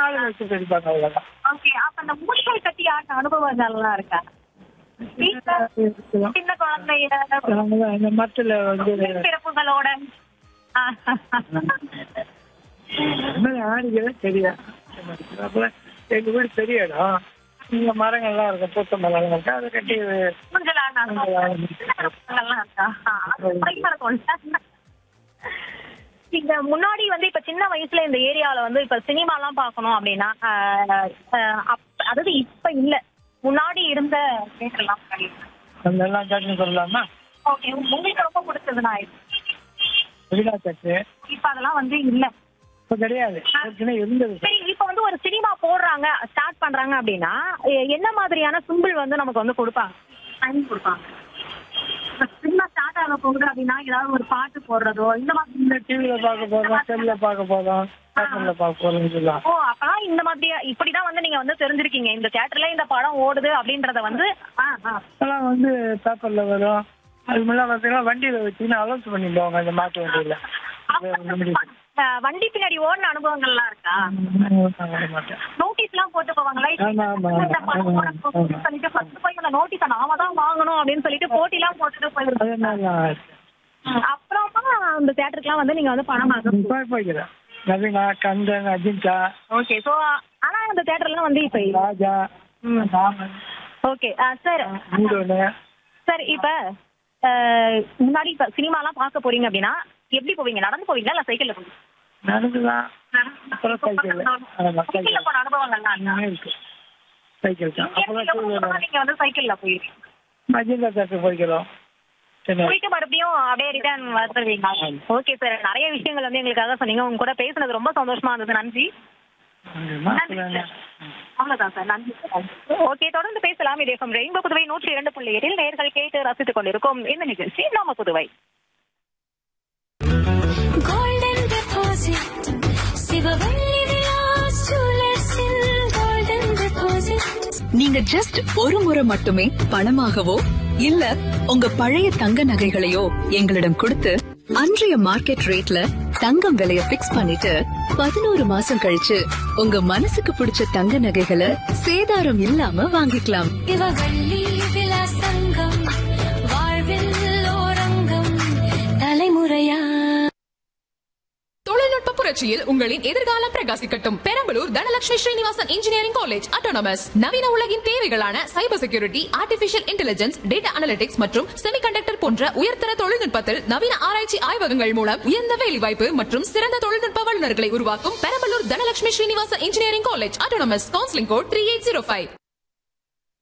ஆளுங்க வச்சு தெரிப்பாங்க அவ்வளவுதான் ஓகே அப்ப அந்த மூட்கள் கட்டி ஆட்ட அனுபவங்கள்லாம் இருக்கா வீட்ல இருக்கலாம். சின்ன குழந்தைய அவ்வளவுதான். இந்த மரத்துல வந்து பிறப்புகளோட ஆ. இன்னும் ஆடிக்கவே தெரியாது அப்புறம் எங்க வீடு பெரிய இடம் இங்க மரங்கள்லாம் இருக்கும் பூத்த மரம் இருக்கு அதை கட்டி ஊஞ்சல் ஆடின அனுபவம். சின்ன பிறப்புகள்லாம் இருக்கா ஆ, அது பயமா இருக்கும்ல. இங்க முன்னாடி வந்து இப்ப சின்ன வயசுல இந்த ஏரியால வந்து இப்ப சினிமா எல்லாம் பாக்கணும் அப்படின்னா ஆஹ், ஆஹ், அப்- அதாவது இப்ப இல்ல முன்னாடி இருந்த தேட்டர்லாம் அதெல்லாம் கட்டுன்னு சொல்லலாமா ஓகே உங்களுக்கு ரொம்ப பிடிச்சதுனா விழா கட்டு இப்ப அதெல்லாம் வந்து இல்ல இப்ப கிடையாது ஏற்கனவே இருந்தது சரி இப்ப வந்து ஒரு சினிமா போடுறாங்க ஸ்டார்ட் பண்றாங்க அப்படின்னா எ- என்ன மாதிரியான சிம்பிள் வந்து நமக்கு வந்து கொடுப்பாங்க டைம் கொடுப்பாங்க சினிமா ஸ்டார்ட் ஆக போகுது அப்படின்னா ஏதாவது ஒரு பாட்டு போடுறதோ இந்த மாதிரி இந்த டிவில பார்க்க போதும் செல்ல பார்க்க போதும் பேப்பர்ல பார்க்க போதும் சொல்லலாம் ஓ அப்பதான் இந்த மாதிரி இப்படிதான் வந்து நீங்க வந்து தெரிஞ்சிருக்கீங்க இந்த தியேட்டர்ல இந்த படம் ஓடுது அப்படின்றத வந்து ஆ, ஆ. அதெல்லாம் வந்து பேப்பர்ல வரும் அது முன்னாடி பார்த்தீங்கன்னா வண்டியில வச்சுன்னு அலௌன்ஸ் பண்ணி போவாங்க இந்த மாட்டு வண்டியில ஆ, வண்டி பின்னாடி ஓடின அனுபவங்கள்லாம் இருக்கா வர மாட்டேன் நோட்டீஸ் எல்லாம் போட்டு போவாங்களா ஆமா, ஆமா, இந்த படம் ஆமா, ஓட போகுதுன்னு ஆமா. சொல்லிட்டு ஃபர்ஸ்ட் போய் அந்த நோட்டீஸை நாம தான் வாங்கணும் அப்படின்னு சொல்லிட்டு போட்டி எல்லாம் போட்டுட்டு போயிருக்கோம் அதனால அப்புறமா அந்த தியேட்டருக்குலாம் வந்து நீங்க வந்து பணம் வாங்க போய் போய்க்கிறேன் நவீனா கந்தன் அஜிந்தா ஓகே சோ ஆனா அந்த தியேட்டர்லாம் வந்து இப்ப இல்ல ராஜா ராமன் ஓகே சார் மூடோனு சார் இப்ப அஹ், முன்னாடி இப்ப சினிமாலாம் பார்க்க போறீங்க அப்படின்னா எப்படி போவீங்க நடந்து போவீங்களா இல்ல சைக்கிள்ல போவீங்க நடந்துதான் அப்புறம் சைக்கிள் ஆமா சைக்கிள்ல சைக்கிள் போன அனுபவங்கள்லாம் இருக்கா? எல்லாமே இருக்கு சைக்கிள் தான் அப்புறம் எவ்வளவு டூ தூரம் வீலர் நீங்க வந்து சைக்கிள்ல போயிருக்கீங்க அஜிந்தா தேட்டர் போய்க்கிறோம் சரி போயிட்டு மறுபடியும் அப்படியே ரிட்டர்ன் வந்துருவீங்க ஓகே சார் நிறைய விஷயங்கள் வந்து எங்களுக்காக சொன்னீங்க உங்க கூட பேசுனது ரொம்ப சந்தோஷமா இருந்தது நன்றி அவ்வளவுதான் சார் நன்றி ஓகே தொடர்ந்து பேசலாம் இதே ரெயின்போ புதுவை நூற்றி இரண்டு புள்ளி ஏழில் நேர்கள் கேட்டு ரசித்துக் கொண்டிருக்கும் இந்த நிகழ்ச்சி நாம புதுவை golden deposit சிவவள்ளி விலாஸ் ஜுவல்லர்ஸில் golden deposit நீங்க ஜஸ்ட் ஒரு முறை மட்டுமே பணமாகவோ இல்ல உங்க பழைய தங்க நகைகளையோ எங்களிடம் கொடுத்து அன்றைய மார்க்கெட் ரேட்ல தங்கம் விலைய பிக்ஸ் பண்ணிட்டு பதினோரு மாசம் கழிச்சு உங்க மனசுக்கு பிடிச்ச தங்க நகைகளை சேதாரம் இல்லாம வாங்கிக்கலாம் சிவவள்ளி விலாஸ் தங்கம் வாழ்வில் ஓரங்கம் தலைமுறையா தொழில்நுட்ப புரட்சியில் உங்களின் எதிர்காலம் பிரகாசிக்கட்டும் Perambalur Dhanalakshmi Srinivasan engineering college autonomous நவீன உலகின் தேவைகளான cyber security artificial intelligence data analytics மற்றும் செமிகண்டக்டர் போன்ற உயர்தர தொழில்நுட்பத்தில் நவீன ஆராய்ச்சி ஆய்வகங்கள் மூலம் உயர்ந்த வேலைவாய்ப்பு மற்றும் சிறந்த தொழில்நுட்ப வல்லுநர்களை உருவாக்கும் Perambalur Dhanalakshmi Srinivasan engineering college autonomous counselling code three eight zero five